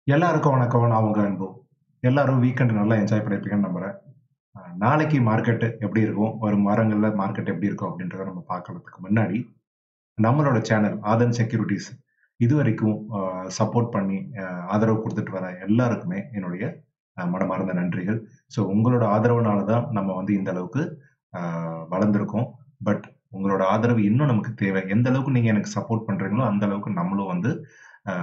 எல்லாருக்கும் வணக்கம். நான் உங்க அன்பு. எல்லாரும் வீக்கெண்ட் நல்லா என்ஜாய் பண்ணியிருப்பீங்கன்னு நம்புறேன். அ நாளைக்கு மார்க்கெட் எப்படி இருக்கும்? வரும் வாரங்கள்ல மார்க்கெட் எப்படி இருக்கும்? அப்படின்றத நம்ம பார்க்கறதுக்கு முன்னாடி, நம்மளோட சேனல் ஆதன் செக்யூரிட்டீஸ் இதுவரைக்கும் அ சப்போர்ட் பண்ணி அ ஆதரவு குடுத்துட்டு வர எல்லாருக்குமே என்னுடைய அ மனமார்ந்த நன்றிகள். ஸோ உங்களோட ஆதரவுனால தான் நம்ம வந்து இந்த அளவுக்கு அ வளர்ந்திருக்கோம். பட் உங்களோட ஆதரவு இன்னும் நமக்கு தேவை. எந்த அளவுக்கு நீங்க எனக்கு சப்போர்ட் பண்றீங்களோ, அந்த அளவுக்கு நம்மளும் வந்து அ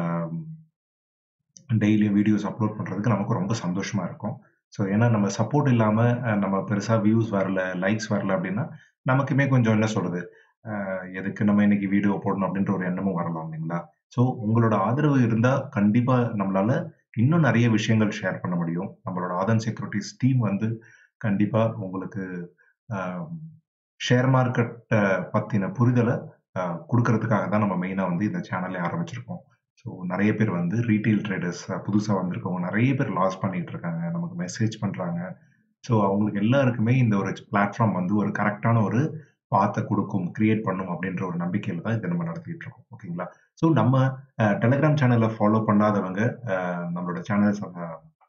டெய்லியும் வீடியோஸ் அப்லோட் பண்றதுக்கு நமக்கு ரொம்ப சந்தோஷமா இருக்கும். ஸோ ஏன்னா நம்ம சப்போர்ட் இல்லாம அ நம்ம பெருசா வியூஸ் வரல, லைக்ஸ் வரல அப்படின்னா, நமக்குமே கொஞ்சம் என்ன சொல்றது? அ எதுக்கு நம்ம இன்னைக்கு வீடியோ போடணும் அப்படின்ற ஒரு எண்ணமும் வரலாம் இல்லைங்களா? ஸோ உங்களோட ஆதரவு இருந்தா கண்டிப்பா நம்மளால இன்னும் நெறைய விஷயங்கள் ஷேர் பண்ண முடியும். நம்மளோட ஆதன் செக்யூரிட்டீஸ் டீம் வந்து கண்டிப்பா உங்களுக்கு அ ஷேர் மார்க்கெட்ட பத்தின புரிதல அ குடுக்கறதுக்காக தான் நம்ம மெயினா வந்து இந்த சேனலே ஆரம்பிச்சிருக்கோம். ஸோ நெறைய பேர் வந்து ரீட்டெயில் ட்ரேடர்ஸ் புதுசா வந்திருக்கவங்க நெறைய பேர் லாஸ் பண்ணிட்டு இருக்காங்க. நமக்கு மெசேஜ் பண்றாங்க. ஸோ அவங்களுக்கு எல்லாருக்குமே இந்த ஒரு பிளாட்ஃபார்ம் வந்து ஒரு கரெக்ட்டான ஒரு பாத்த குடுக்கும், கிரியேட் பண்ணும் அப்படின்ற ஒரு நம்பிக்கையில தான் இத நம்ம நடத்திட்டு இருக்கோம். ஓகேங்களா? ஸோ நம்ம அ டெலகிராம் சேனல ஃபாலோ பண்ணாதவங்க அ நம்மளோட சேனல்ஸ் அ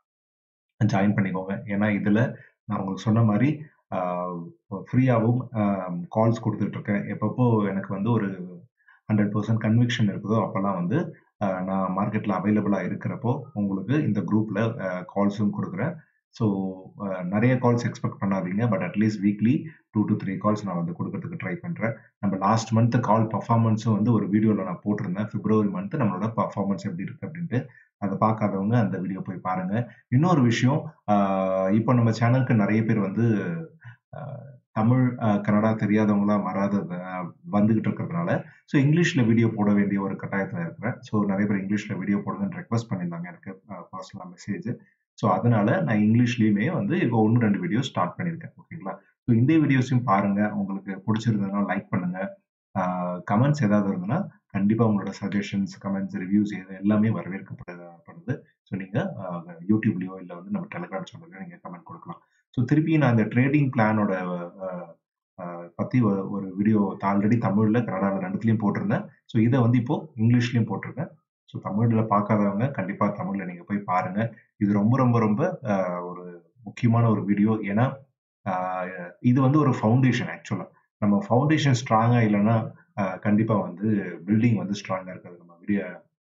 ஜாயின் பண்ணிக்கோங்க. ஏன்னா இதுல நான் உங்களுக்கு சொன்ன மாரி அ ஃப்ரீயாவும் அ கால்ஸ் குடுத்துட்டு இருக்கேன். எப்பப்போ எனக்கு வந்து ஒரு 100% கன்விக்ஷன் இருக்குதோ, அப்பல்லாம் வந்து அ நான் மார்க்கெட்ல அவைலபிளா இருக்கிறப்போ, உங்களுக்கு இந்த குரூப்ல அ கால்ஸும் குடுக்குறேன். ஸோ அ நெறைய கால்ஸ் எக்ஸ்பெக்ட் பண்ணாதீங்க. பட் அட்லீஸ்ட் வீக்லி 2-3 கால்ஸ் நான் வந்து குடுக்கறதுக்கு ட்ரை பண்றேன். நம்ம லாஸ்ட் மந்த் கால் பெர்ஃபார்மன்ஸும் வந்து ஒரு வீடியோல நான் போட்டிருந்தேன். பிப்ரவரி மந்த் நம்மளோட பெர்ஃபார்மன்ஸ் எப்படி இருக்கு அப்படின்ட்டு. அத பார்க்காதவங்க அந்த வீடியோ போய் பாருங்க. இன்னொரு விஷயம், அ இப்போ நம்ம சேனலுக்கு நெறைய பேர் வந்து அ தமிழ், அ கன்னடா தெரியாதவங்களா வராதத வந்துகிட்டு இருக்கிறதுனால, ஸோ இங்கிலீஷ்ல வீடியோ போட வேண்டிய ஒரு கட்டாயத்துல இருக்கிறேன். ஸோ நெறைய பேர் இங்கிலீஷ்ல வீடியோ போடுங்கன்னு ரெக்வெஸ்ட் பண்ணியிருந்தாங்க எனக்கு அ பர்சனலா மெசேஜ். ஸோ அதனால நான் இங்கிலீஷ்லயுமே வந்து இப்போ 1, 2 வீடியோ ஸ்டார்ட் பண்ணியிருக்கேன். ஓகேங்களா? ஸோ இந்த வீடியோஸையும் பாருங்க. உங்களுக்கு புடிச்சிருந்ததுன்னா லைக் பண்ணுங்க. அ கமெண்ட்ஸ் ஏதாவது இருந்ததுன்னா, கண்டிப்பா உங்களோட சஜஷன்ஸ், கமெண்ட்ஸ், ரிவ்யூஸ் இது எல்லாமே வரவேற்கப்படு படுது. ஸோ நீங்க அ YouTubeலயோ இல்ல வந்து நம்ம டெலகிராம் சேனல்லயோ நீங்க கமெண்ட் குடுக்கலாம். ஸோ திருப்பி நான் இந்த ட்ரேடிங் பிளானோட அ அ பத்தி ஒ ஒரு வீடியோ ஆல்ரெடி தமிழ்ல, கன்னடால 2த்துலயும் போட்டிருந்தேன். ஸோ இத வந்து இப்போ இங்கிலீஷ்லயும் போட்டிருக்கேன். ஸோ தமிழ்ல பார்க்காதவங்க கண்டிப்பா தமிழ்ல நீங்க போய் பாருங்க. இது ரொம்ப ரொம்ப ரொம்ப அ ஒரு முக்கியமான ஒரு வீடியோ. ஏன்னா, அ இது வந்து ஒரு ஃபவுண்டேஷன் ஆக்சுவலா. நம்ம ஃபவுண்டேஷன் ஸ்ட்ராங்கா இல்லன்னா, அ கண்டிப்பா வந்து பில்டிங் வந்து ஸ்ட்ராங்கா இருக்காது. நம்ம வீடியோ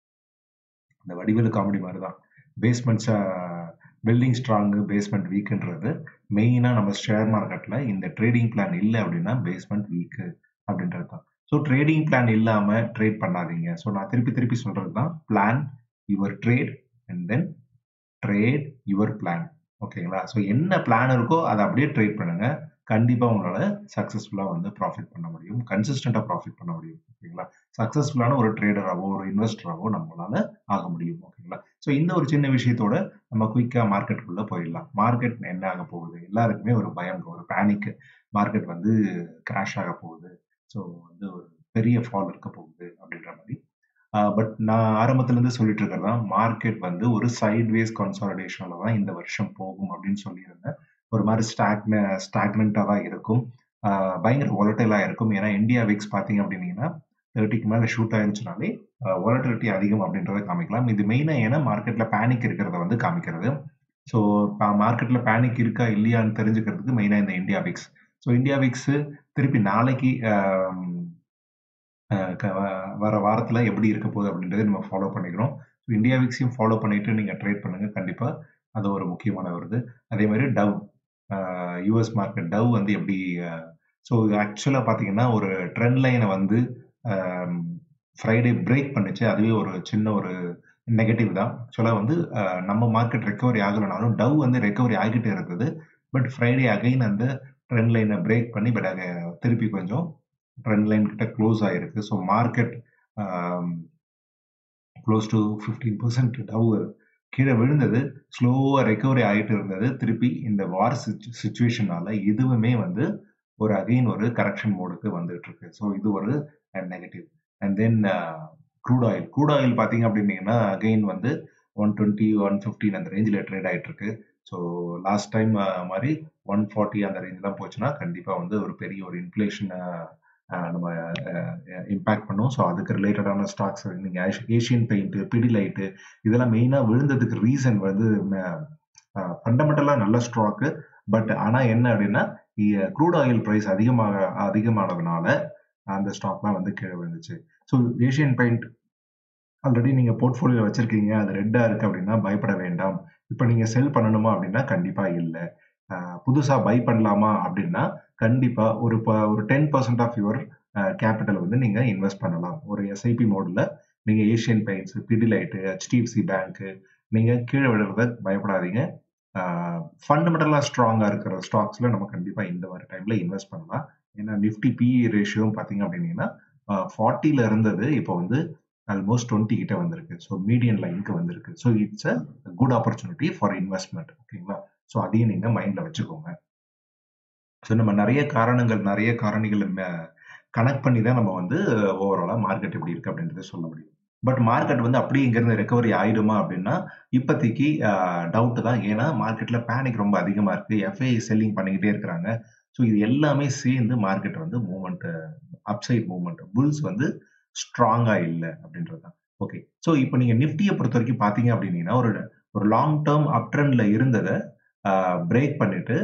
இந்த வடிவேலு காமெடி மாரி தான். Basements uh building strong, basement வீக்ன்றது மெயினா நம்ம ஷேர் மார்க்கெட்ல இந்த ட்ரேடிங் பிளான் இல்ல அப்படின்னா பேஸ்மெண்ட் வீக் அப்படின்றது தான். ஸோ ட்ரேடிங் பிளான் இல்லாம ட்ரேட் பண்ணாதீங்க. ஸோ நான் திருப்பி திருப்பி சொல்றது தான். Plan your trade and then trade your plan. ஓகேங்களா? ஸோ என்ன பிளான் இருக்கோ அத அப்படியே ட்ரேட் பண்ணுங்க. கண்டிப்பா உங்களால சக்சஸ்ஃபுல்லா வந்து ப்ராஃபிட் பண்ண முடியும். கன்சிஸ்டன்ட்டா ப்ராஃபிட் பண்ண முடியும். ஓகேங்களா? சக்சஸ்ஃபுல்லான ஒரு ட்ரேடராவோ, ஒரு இன்வெஸ்டராவோ நம்மளால ஆக முடியும். ஓகேங்களா? ஸோ இந்த ஒரு சின்ன விஷயத்தோட நம்ம குயிக்கா மார்க்கெட்குள்ள போயிடலாம். மார்க்கெட் என்ன ஆக போகுது? எல்லாருக்குமே ஒரு பயம், ஒரு பேனிக். மார்க்கெட் வந்து கிராஷ் ஆக போகுது. ஸோ வந்து ஒரு பெரிய ஃபால் இருக்க போகுது அப்படின்ற மாரி. அ பட் நான் ஆரம்பத்துல இருந்து சொல்லிட்டு இருக்கிறது தான். மார்க்கெட் வந்து ஒரு சைட்வேஸ் கன்சாலிடேஷன்ல தான் இந்த வருஷம் போகும் அப்படின்னு சொல்லியிருந்தேன். ஒரு மாரி ஸ்டாக்ன ஸ்டாக்னன்ட்டா தான் இருக்கும். அ பயங்கர வாலடைலா இருக்கும். ஏன்னா இந்தியா விக்ஸ் பார்த்தீங்க அப்படின்னீங்கன்னா, 30க்கு மேல ஷூட் ஆயிருச்சுனாலே அ வாலட்டிலிட்டி அதிகம் அப்படின்றத காமிக்கலாம். இது மெயினா ஏன்னா மார்க்கெட்ல பேனிக் இருக்கிறத வந்து காமிக்கிறது. ஸோ ப மார்க்கெட்ல பேனிக் இருக்கா இல்லையான்னு தெரிஞ்சுக்கிறதுக்கு மெயினா இந்த India VIX. So India VIX திருப்பி நாளைக்கு அ அ க வர வாரத்துல எப்படி இருக்க போகுது அப்படின்றத நம்ம ஃபாலோ பண்ணிக்கிறோம். ஸோ இந்தியா விக்ஸையும் ஃபாலோ பண்ணிட்டு நீங்க ட்ரேட் பண்ணுங்க. கண்டிப்பா அது ஒரு முக்கியமான வருது. அதே மாரி Dow uh US market Dow வந்து எப்படி அ ஸோ ஆக்சுவலா பார்த்தீங்கன்னா, ஒரு ட்ரெண்ட் லைன வந்து அ ஃப்ரைடே பிரேக் பண்ணுச்சு. அதுவே ஒரு சின்ன ஒரு நெகட்டிவ் தான். ஆக்சுவலா வந்து அ நம்ம மார்க்கெட் ரெக்கவரி ஆகலனாலும் டவ் வந்து ரெக்கவரி ஆகிட்டே இருந்தது. பட் ஃப்ரைடே அகைன் அந்த ட்ரெண்ட் லைன பிரேக் பண்ணி பட் அத திருப்பி கொஞ்சம் ட்ரெண்ட் லைன் கிட்ட க்ளோஸ் ஆயிருக்கு. So market uh close to 15% Dow கீழ விழுந்தது. ஸ்லோவா ரெக்கவரி ஆயிட்டு இருந்தது. திருப்பி இந்த வார் சிச் சிச்சுவேஷனால இதுவுமே வந்து ஒரு அகைன் ஒரு கரெக்ஷன் மோடுக்கு வந்துட்டு இருக்கு. ஸோ இது ஒரு negative. And then crude oil. Crude oil பார்த்தீங்க அப்படின்னீங்கன்னா, அகைன் வந்து 120, 115 அந்த ரேஞ்சுல ட்ரேட் ஆயிட்டு இருக்கு. ஸோ லாஸ்ட் டைம் அ மாரி 140 அந்த ரேஞ்ச்லாம் போச்சுன்னா, கண்டிப்பா வந்து ஒரு பெரிய ஒரு இன்ஃப்ளேஷன் அ நம்ம இம்பேக்ட் பண்ணும் ஸோ அதுக்கு ரிலேட்டடான ஸ்டாக்ஸ் நீங்கள் ஏஷியன் பெயிண்ட் பிடிலைட்டு இதெல்லாம் மெயினாக விழுந்ததுக்கு ரீசன் வந்து ஃபண்டமெண்டலாக நல்ல ஸ்டாக்கு பட் ஆனால் என்ன அப்படின்னா க்ரூட் ஆயில் ப்ரைஸ் அதிகமாக அதிகமானதுனால அந்த ஸ்டாக்லாம் வந்து கீழே விழுந்துச்சு ஸோ ஏஷியன் பெயிண்ட் ஆல்ரெடி நீங்கள் போர்ட்ஃபோலியோ வச்சிருக்கீங்க அது ரெட்டாக இருக்குது அப்படின்னா பயப்பட வேண்டாம் இப்போ நீங்கள் செல் பண்ணணுமா அப்படின்னா கண்டிப்பாக இல்லை புதுசாக பை பண்ணலாமா அப்படின்னா கண்டிப்பாக ஒரு ஒரு ten percent of your capital வந்து நீங்கள் இன்வெஸ்ட் பண்ணலாம் ஒரு எஸ்ஐபி மோடில் நீங்கள் ஏஷியன் பெயிண்ட்ஸ் பிடிலைட்டு ஹெச்டிஎஃப்சி பேங்க்கு நீங்கள் கீழே விடுறத பயப்படாதீங்க ஃபண்டமெண்டலாக ஸ்ட்ராங்காக இருக்கிற ஸ்டாக்ஸில் நம்ம கண்டிப்பாக இந்த மாதிரி டைமில் இன்வெஸ்ட் பண்ணலாம் ஏன்னா நிஃப்டி பிஇ ரேஷியோவும் பார்த்தீங்க அப்படின்னீங்கன்னா ஃபார்ட்டியில் இருந்தது இப்போ வந்து ஆல்மோஸ்ட் டுவெண்ட்டி கிட்ட வந்திருக்கு ஸோ மீடியன் லைனுக்கு வந்திருக்கு so it's uh good opportunity for investment ஓகேங்களா ஸோ அதையும் நீங்கள் மைண்டில் வச்சுக்கோங்க ஸோ நம்ம நிறைய காரணங்கள் நிறைய காரணிகள் கனெக்ட் பண்ணி தான் நம்ம வந்து ஓவராலாக மார்க்கெட் எப்படி இருக்கு அப்படின்றத சொல்ல முடியும் பட் மார்க்கெட் வந்து அப்படியே இங்கேருந்து ரெக்கவரி ஆயிடுமா அப்படின்னா இப்போதைக்கு டவுட் தான் ஏன்னா மார்க்கெட்டில் பேனிக் ரொம்ப அதிகமாக இருக்குது எஃப்ஐ செல்லிங் பண்ணிக்கிட்டே இருக்கிறாங்க ஸோ இது எல்லாமே சேர்ந்து மார்க்கெட் வந்து மூமெண்ட் அப்சைட் மூமெண்ட் புல்ஸ் வந்து ஸ்ட்ராங்காக இல்லை அப்படின்றது தான் ஓகே ஸோ இப்போ நீங்கள் நிஃப்டியை பொறுத்த வரைக்கும் பார்த்தீங்க அப்படின்னீங்கன்னா ஒரு ஒரு லாங் டேர்ம் அப் ட்ரெண்டில் இருந்ததை பிரேக் பண்ணிட்டு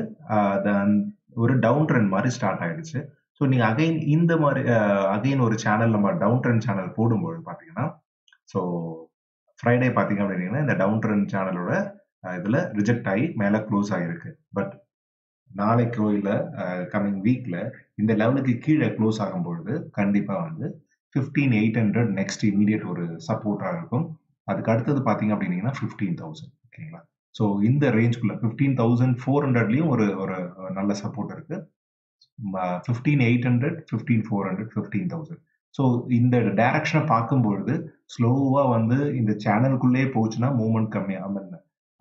ஒரு டவுன் ட்ரெண்ட் மாதிரி ஸ்டார்ட் ஆயிடுச்சு ஸோ நீங்கள் அகைன் இந்த மாதிரி அகைன் ஒரு சேனல் நம்ம டவுன் ட்ரெண்ட் சேனல் போடும்போது பார்த்தீங்கன்னா ஸோ ஃப்ரைடே பார்த்தீங்க அப்படின்னா இந்த டவுன் ட்ரெண்ட் சேனலோட இதில் ரிஜெக்ட் ஆகி மேலே க்ளோஸ் ஆகிருக்கு பட் நாளைக்கோ இல்லை கம்மிங் வீக்கில் இந்த லெவலுக்கு கீழே க்ளோஸ் ஆகும்பொழுது கண்டிப்பாக வந்து fifteen eight hundred next immediate ஒரு சப்போர்ட்டாக இருக்கும் அதுக்கு அடுத்தது பார்த்தீங்க அப்படின்னீங்கன்னா ஃபிஃப்டீன் தௌசண்ட் ஓகேங்களா ஸோ இந்த ரேஞ்ச்குள்ள ஃபிஃப்டீன் தௌசண்ட் ஃபோர் ஹண்ட்ரட்லையும் ஒரு ஒரு நல்ல சப்போர்ட் இருக்கு fifteen eight hundred fifteen four hundred fifteen thousand so இந்த டைரக்ஷனை பார்க்கும்பொழுது ஸ்லோவாக வந்து இந்த சேனலுக்குள்ளே போச்சுன்னா மூவ்மெண்ட் கம்மியாக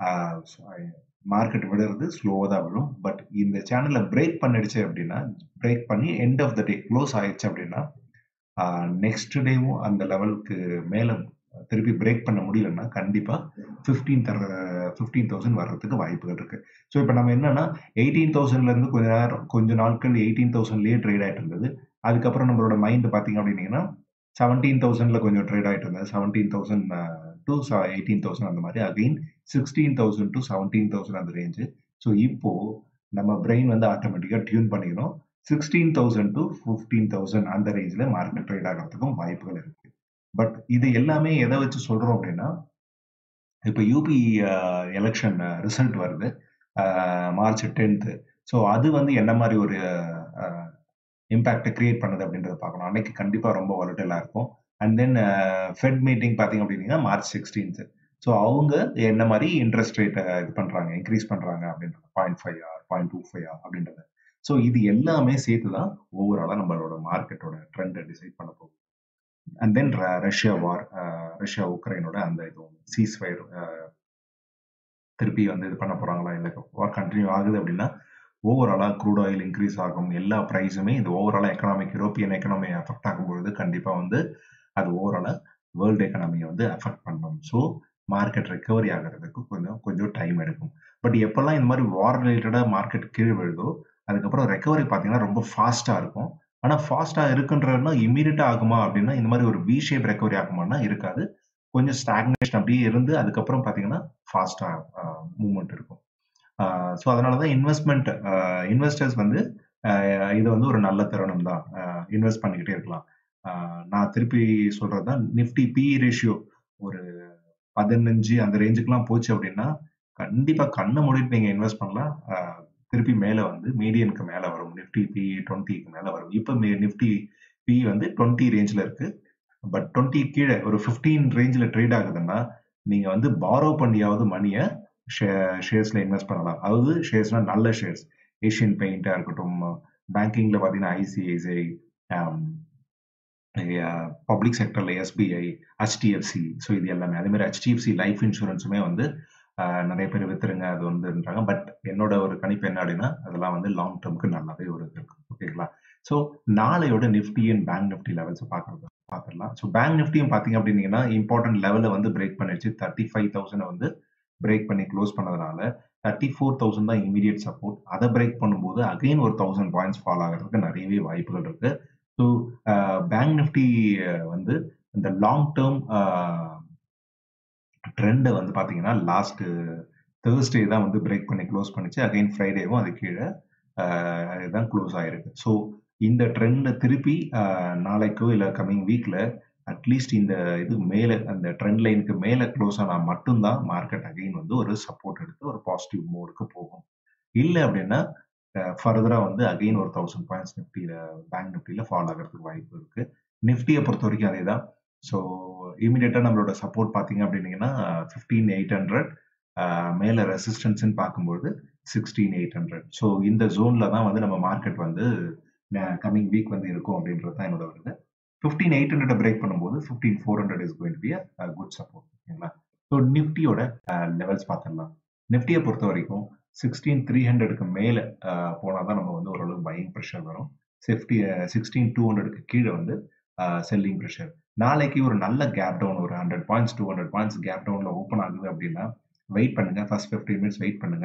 மார்க்கெட் விடுறது ஸ்லோவாக தான் விடும் பட் இந்த சேனலை பிரேக் பண்ணிடுச்சு அப்படின்னா பிரேக் பண்ணி end of the day close ஆயிடுச்சு அப்படின்னா நெக்ஸ்ட் டேவும் அந்த லெவலுக்கு மேலே திருப்பி பிரேக் பண்ண முடியலன்னா கண்டிப்பாக ஃபிஃப்டீன் தர ஃபிஃப்டீன் தௌசண்ட் வர்றதுக்கு வாய்ப்புகள் இருக்கு ஸோ இப்போ நம்ம என்னன்னா எயிட்டீன் தௌசண்ட்லேருந்து கொஞ்ச நேரம் கொஞ்ச நாட்கள் எயிட்டீன் தௌசண்ட்லேயே ட்ரேட் ஆகிட்டு இருந்தது அதுக்கப்புறம் நம்மளோட மைண்ட் பார்த்தீங்க அப்படின்னீங்கன்னா செவன்டீன் தௌசண்ட்ல கொஞ்சம் ட்ரேட் ஆகிட்டு இருந்தது seventeen thousand to eighteen thousand அந்த மாதிரி again sixteen thousand to seventeen thousand அந்த ரேஞ்சு ஸோ இப்போ நம்ம பிரெயின் வந்து ஆட்டோமேட்டிக்காக டியூன் பண்ணிக்கணும் sixteen thousand to fifteen thousand அந்த ரேஞ்சில் மார்க்கெட் ட்ரேட் ஆகிறதுக்கும் வாய்ப்புகள் இருக்கு பட் இது எல்லாமே எதை வச்சு சொல்றோம் அப்படின்னா இப்போ யூபி எலெக்ஷன் ரிசல்ட் வருது மார்ச் டென்த்து ஸோ அது வந்து என்ன மாதிரி ஒரு இம்பேக்டை கிரியேட் பண்ணுது அப்படின்றத பார்க்கணும் அன்னைக்கு கண்டிப்பாக ரொம்ப வாலட்டிலாக இருக்கும் அண்ட் தென் ஃபெட் மீட்டிங் பார்த்தீங்க அப்படின்னா மார்ச் சிக்ஸ்டீன்த்து ஸோ அவங்க என்ன மாதிரி இன்ட்ரெஸ்ட் ரேட்டை இது பண்ணுறாங்க இன்க்ரீஸ் பண்ணுறாங்க அப்படின்றது point five or point two five or அப்படின்றது ஸோ இது எல்லாமே சேர்த்து தான் ஓவராலாக நம்மளோட மார்க்கெட்டோட ட்ரெண்டை டிசைட் பண்ண போகுது and then Russia war Russia உக்ரைனோட அந்த இதுவும் சீஸ்ஃபயர் திருப்பி வந்து இது பண்ண போறாங்களா இல்லை வார் கண்டினியூ ஆகுது அப்படின்னா ஓவராலாக க்ரூட் ஆயில் இன்க்ரீஸ் ஆகும் எல்லா ப்ரைஸுமே இந்த ஓவராலாக எக்கனாமிக் யூரோப்பியன் எக்கனாமி அஃபெக்ட் ஆகும்பொழுது கண்டிப்பாக வந்து அது ஓவராலாக வேர்ல்டு எக்கனாமியை வந்து அஃபெக்ட் பண்ணும் ஸோ மார்க்கெட் ரெக்கவரி ஆகிறதுக்கு கொஞ்சம் கொஞ்சம் டைம் எடுக்கும் பட் எப்பெல்லாம் இந்த மாதிரி வார் ரிலேட்டடாக மார்க்கெட் கீழே விழுதோ அதுக்கப்புறம் ரெக்கவரி பார்த்தீங்கன்னா ரொம்ப ஃபாஸ்ட்டாக இருக்கும் ஆனால் ஃபாஸ்ட்டாக இருக்குன்றதுனா இமீடியட்டாக ஆகுமா அப்படின்னா இந்த மாதிரி ஒரு வி ஷேப் ரெக்கவரி ஆகுமானா இருக்காது கொஞ்சம் ஸ்டாக்னேஷன் அப்படியே இருந்து அதுக்கப்புறம் பார்த்தீங்கன்னா ஃபாஸ்ட்டாக மூவ்மெண்ட் இருக்கும் ஸோ அதனால தான் இன்வெஸ்ட்மெண்ட் இன்வெஸ்டர்ஸ் வந்து இது வந்து ஒரு நல்ல தருணம் தான் இன்வெஸ்ட் பண்ணிக்கிட்டே இருக்கலாம் நான் திருப்பி சொல்றது தான் நிஃப்டி பிஇ ரேஷியோ ஒரு பதினஞ்சு அந்த ரேஞ்சுக்குலாம் போச்சு அப்படின்னா கண்டிப்பாக கண்ணை மூடிட்டு நீங்கள் இன்வெஸ்ட் பண்ணலாம் திருப்பி மேலே வந்து மீடியனுக்கு மேலே வரும் நிஃப்டி பி டுவெண்ட்டிக்கு மேலே வரும் இப்போ நிஃப்டி பி வந்து டுவெண்ட்டி ரேஞ்சில் இருக்கு பட் டுவெண்ட்டி கீழே ஒரு ஃபிஃப்டீன் ரேஞ்சில் ட்ரேட் ஆகுதுன்னா நீங்கள் வந்து பாரோ பண்ணியாவது மணியை ஷேர்ஸில் இன்வெஸ்ட் பண்ணலாம் அதாவது ஷேர்ஸ்னால் நல்ல ஷேர்ஸ் ஏஷியன் பெயிண்டாக இருக்கட்டும் பேங்கிங்கில் பார்த்தீங்கன்னா ஐசிஐசிஐ பப்ளிக் செக்டரில் எஸ்பிஐ ஹெச்டிஎஃப்சி ஸோ இது எல்லாமே அதே மாதிரி ஹெச்டிஎஃப்சி லைஃப் இன்சூரன்ஸுமே வந்து நிறைய பேர் வித்துருங்க அது வந்துன்றாங்க பட் என்னோட ஒரு கணிப்பு என்ன அப்படின்னா அதெல்லாம் வந்து லாங் டேர்முக்கு நல்லாவே ஒரு இருக்கு ஓகேங்களா ஸோ நாளையோட Nifty and bank Nifty levels பார்க்கறது பார்த்துடலாம் ஸோ பேங்க் நிஃப்டியும் பார்த்தீங்க அப்படின்னீங்கன்னா இம்பார்ட்டன்ட் லெவலில் வந்து பிரேக் பண்ணிடுச்சு தேர்ட்டி ஃபைவ் தௌசண்ட் வந்து பிரேக் பண்ணி க்ளோஸ் பண்ணதுனால தேர்ட்டி ஃபோர் தௌசண்ட் தான் இமீடியட் சப்போர்ட் அதை பிரேக் பண்ணும்போது அகைன் ஒரு தௌசண்ட் பாயிண்ட்ஸ் ஃபால் ஆகிறதுக்கு நிறையவே வாய்ப்புகள் இருக்கு ஸோ பேங்க் நிஃப்டி வந்து இந்த லாங் டேர்ம் ட்ரெண்டை வந்து பார்த்தீங்கன்னா லாஸ்ட் தேர்ஸ்டே தான் வந்து பிரேக் பண்ணி க்ளோஸ் பண்ணிச்சு அகைன் ஃப்ரைடேவும் அது கீழே தான் க்ளோஸ் ஆயிருக்கு ஸோ இந்த ட்ரெண்டை திருப்பி ஆஹ், நாளைக்கோ இல்லை கம்மிங் வீக்ல அட்லீஸ்ட் இந்த இது மேலே அந்த ட்ரெண்ட் லைனுக்கு மேலே க்ளோஸ் ஆனால் மட்டும்தான் மார்க்கெட் அகைன் வந்து ஒரு சப்போர்ட் எடுத்து ஒரு பாசிட்டிவ் மோடுக்கு போகும் இல்லை அப்படின்னா ஃபர்தராக வந்து அகைன் ஒரு தௌசண்ட் பாயிண்ட்ஸ் நிஃப்டியில் பேங்க் நிஃப்டியில் ஃபால் ஆகிறதுக்கு வாய்ப்பு இருக்கு நிஃப்டியை பொறுத்த வரைக்கும் அதே தான் ஸோ இமீடியட்டாக நம்மளோட சப்போர்ட் பார்த்தீங்க அப்படின்னீங்கன்னா ஃபிஃப்டீன் எயிட் ஹண்ட்ரட் மேலே ரெசிஸ்டன்ஸ்ன்னு பார்க்கும்போது சிக்ஸ்டீன் எயிட் ஹண்ட்ரட் ஸோ இந்த ஜோனில் தான் வந்து நம்ம மார்க்கெட் வந்து கம்மிங் வீக் வந்து இருக்கும் அப்படின்றது தான் என்னோட வருது ஃபிஃப்டீன் எயிட் ஹண்ட்ரட் பிரேக் பண்ணும்போது fifteen four hundred is going be uh good support ஓகேங்களா ஸோ நிஃப்டியோட லெவல்ஸ் பார்த்துடலாம் நிஃப்டியை பொறுத்த வரைக்கும் சிக்ஸ்டீன் த்ரீ ஹண்ட்ரடுக்கு மேலே போனால் தான் நம்ம வந்து ஓரளவு பையிங் ப்ரெஷர் வரும் சிக்ஸ்டி சிக்ஸ்டீன் டூ ஹண்ட்ரடுக்கு கீழே வந்து செல்லிங் ப்ரெஷர் நாளைக்கு ஒரு நல்ல கேப் டவுன் ஒரு hundred points two hundred points gap டவுனில் ஓப்பன் ஆகுது அப்படின்னா வெயிட் பண்ணுங்க ஃபர்ஸ்ட் ஃபிஃப்டீன் மினிட்ஸ் வெயிட் பண்ணுங்க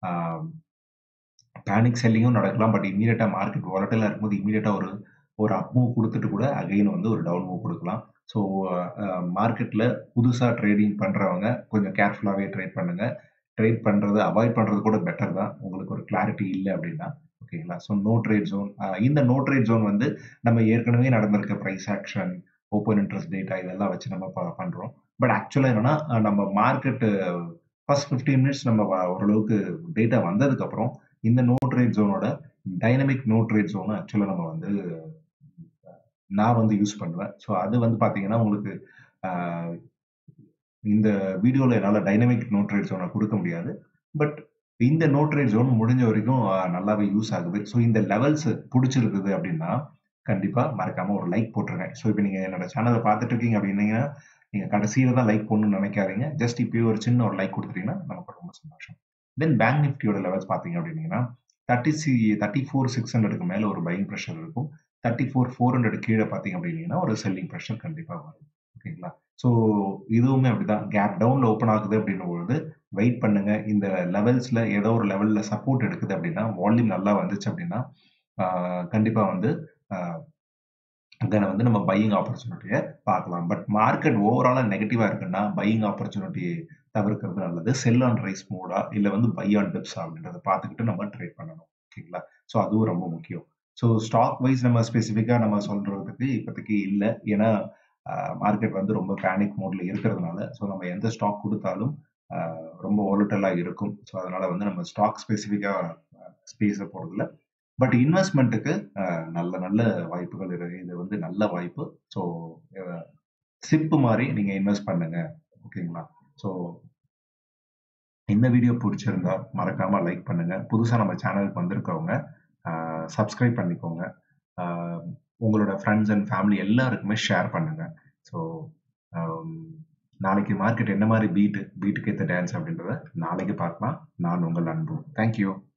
பேனிக் செல்லிங்கும் நடக்கலாம் பட் இமீடியட்டாக மார்க்கெட் வாலட்டிலாக இருக்கும்போது இமீடியட்டாக ஒரு ஒரு அப் மூவ் கொடுத்துட்டு கூட அகைன் வந்து ஒரு டவுன் மூவ் கொடுக்கலாம் ஸோ மார்க்கெட்டில் புதுசாக ட்ரேடிங் பண்ணுறவங்க கொஞ்சம் கேர்ஃபுல்லாகவே ட்ரேட் பண்ணுங்க ட்ரேட் பண்ணுறது அவாய்ட் பண்ணுறது கூட பெட்டர் தான் உங்களுக்கு ஒரு கிளாரிட்டி இல்லை அப்படின்னா ஓகேங்களா ஸோ நோ ட்ரேட் ஜோன் இந்த நோ ட்ரேட் ஜோன் வந்து நம்ம ஏற்கனவே நடந்திருக்க price action open interest data இதெல்லாம் வச்சு நம்ம ப- பண்றோம் பட் ஆக்சுவலாக என்னன்னா அஹ் நம்ம மார்க்கெட்டு ஃபர்ஸ்ட் ஃபிஃப்டீன் மினிட்ஸ் நம்ம வ- ஓரளவுக்கு டேட்டா வந்ததுக்கு அப்புறம் இந்த நோ ட்ரேட் ஜோனோட டைனமிக் நோ ட்ரேட் ஜோனை ஆக்சுவலாக நம்ம வந்து நான் வந்து யூஸ் பண்ணுவேன் ஸோ அது வந்து பார்த்தீங்கன்னா உங்களுக்கு ஆஹ், இந்த வீடியோவில் என்னால் டைனமிக் நோ ட்ரேட் ஜோனை கொடுக்க முடியாது பட் இந்த நோ ட்ரேட் ஜோன் முடிஞ்ச வரைக்கும் ஆஹ், நல்லாவே யூஸ் ஆகுது ஸோ இந்த லெவல்ஸ் பிடிச்சிருக்குது அப்படின்னா கண்டிப்பாக மறக்காம ஒரு லைக் போட்டுருங்க ஸோ இப்போ நீங்கள் என்னோட சேனலை பார்த்துட்டு இருக்கீங்க அப்படின்னீங்கன்னா நீங்கள் கடைசியில் தான் லைக் பண்ணணும்னு நினைக்காதீங்க ஜஸ்ட் இப்போயே ஒரு சின்ன ஒரு லைக் கொடுத்துட்டீங்கன்னா நமக்கு ரொம்ப சந்தோஷம் தென் பேங்க் நிஃப்டியோட லெவல்ஸ் பார்த்தீங்க அப்படின்னீங்கன்னா தேர்ட்டி சி தேர்ட்டி ஃபோர் சிக்ஸ் ஹண்ட்ரடுக்கு மேலே ஒரு பையிங் ப்ரெஷர் இருக்கும் தேர்ட்டி ஃபோர் ஃபோர் ஹண்ட்ரட் கீழே பார்த்தீங்க அப்படின்னீங்கன்னா ஒரு செல்லிங் ப்ரெஷர் கண்டிப்பாக வரும் ஓகேங்களா ஸோ இதுவுமே அப்படிதான் கேப் டவுன்ல ஓப்பன் ஆகுது அப்படின்னும் பொழுது வெயிட் பண்ணுங்க இந்த லெவல்ஸ்ல ஏதோ ஒரு லெவல்ல சப்போர்ட் எடுக்குது அப்படின்னா வால்யூம் நல்லா வந்துச்சு அப்படின்னா ஆஹ் கண்டிப்பா வந்து தென் வந்து நம்ம பையிங் ஆப்பர்ச்சுனிட்டியை பார்க்கலாம் பட் மார்க்கெட் ஓவராலாக நெகட்டிவாக இருக்குன்னா பையிங் ஆப்பர்ச்சுனிட்டி தவிர்க்கிறது நல்லது செல் ஆன் ரைஸ் மோடா இல்லை வந்து பை ஆன் டிப்ஸ் அப்படின்றத பார்த்துக்கிட்டு நம்ம ட்ரேட் பண்ணணும் ஓகேங்களா ஸோ அதுவும் ரொம்ப முக்கியம் ஸோ ஸ்டாக் வைஸ் நம்ம ஸ்பெசிஃபிக்காக நம்ம சொல்றதுக்கு இப்போதைக்கு இல்லை ஏன்னா மார்க்கெட் வந்து ரொம்ப பேனிக் மோட்ல இருக்கிறதுனால ஸோ நம்ம எந்த ஸ்டாக் கொடுத்தாலும் ஆஹ் ரொம்ப ஓலட்டலாக இருக்கும் ஸோ அதனால வந்து நம்ம ஸ்டாக் ஸ்பெசிஃபிக்காக ஸ்பேஸை போகிறதில்ல பட் இன்வெஸ்ட்மெண்ட்டுக்கு நல்ல நல்ல வாய்ப்புகள் இருக்கு இது வந்து நல்ல வாய்ப்பு ஸோ சிப்பு மாதிரி நீங்கள் இன்வெஸ்ட் பண்ணுங்க ஓகேங்களா ஸோ இந்த வீடியோ பிடிச்சிருந்தா மறக்காம லைக் பண்ணுங்க புதுசாக நம்ம சேனலுக்கு வந்திருக்கவங்க சப்ஸ்கிரைப் பண்ணிக்கோங்க ஆஹ் உங்களோட ஃப்ரெண்ட்ஸ் அண்ட் ஃபேமிலி எல்லாருக்குமே ஷேர் பண்ணுங்க ஸோ நாளைக்கு மார்க்கெட் என்ன மாதிரி பீட்டு பீட்டுக்கு ஏற்ற டான்ஸ் அப்படின்றத நாளைக்கு பார்க்கலாம் நான் உங்கள் அன்பு தேங்க்யூ